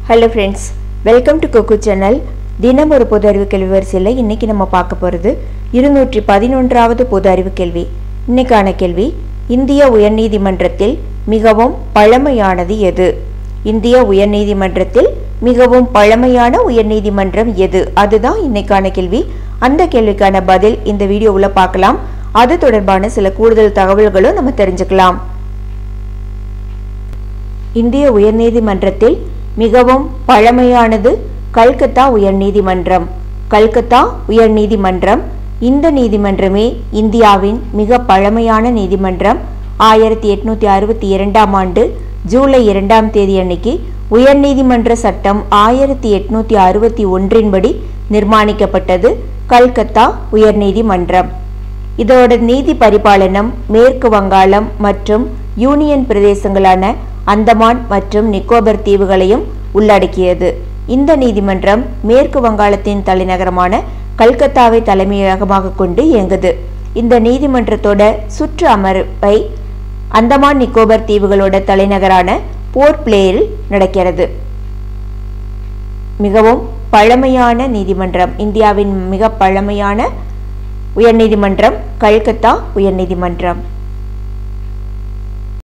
hello friends welcome to கொக்கு channel தினம் ஒரு பொது அறிவு கேள்வி வரிசையில் இன்றைக்கி நம்ம பார்க்க போகிறது இருநூற்றி பதினொன்றாவது பொது அறிவு கேள்வி இன்னைக்கான கேள்வி இந்திய உயர்நீதிமன்றத்தில் மிகவும் பழமையானது எது இந்திய உயர்நீதிமன்றத்தில் மிகவும் பழமையான உயர்நீதிமன்றம் எது அதுதான் இன்னைக்கான கேள்வி அந்த கேள்விக்கான பதில் இந்த வீடியோவில் பார்க்கலாம் அது தொடர்பான சில கூடுதல் தகவல்களும் நம்ம தெரிஞ்சுக்கலாம் இந்திய உயர்நீதிமன்றத்தில் மிகவும் பழமையானது கல்கத்தா உயர்நீதிமன்றம் கல்கத்தா உயர்நீதிமன்றம் இந்த நீதிமன்றமே இந்தியாவின் மிக பழமையான நீதிமன்றம் ஆயிரத்தி எட்நூத்தி அறுபத்தி இரண்டாம் ஆண்டு ஜூலை இரண்டாம் தேதி அன்னைக்கு உயர்நீதிமன்ற சட்டம் ஆயிரத்தி எட்நூத்தி அறுபத்தி ஒன்றின்படி நிர்மாணிக்கப்பட்டது கல்கத்தா உயர்நீதிமன்றம் இதோட நீதி பரிபாலனம் மேற்கு வங்காளம் மற்றும் யூனியன் பிரதேசங்களான அந்தமான் மற்றும் நிக்கோபர் தீவுகளையும் உள்ளடக்கியது இந்த நீதிமன்றம் மேற்கு வங்காளத்தின் தலைநகரமான கல்கத்தாவை தலைமையகமாக கொண்டு இயங்குது இந்த நீதிமன்றத்தோட சுற்று அமர்வை அந்தமான் நிக்கோபர் தீவுகளோட தலைநகரான போர்ட் பிளேயரில் நடக்கிறது மிகவும் பழமையான நீதிமன்றம் இந்தியாவின் மிக பழமையான உயர்நீதிமன்றம் கல்கத்தா உயர்நீதிமன்றம்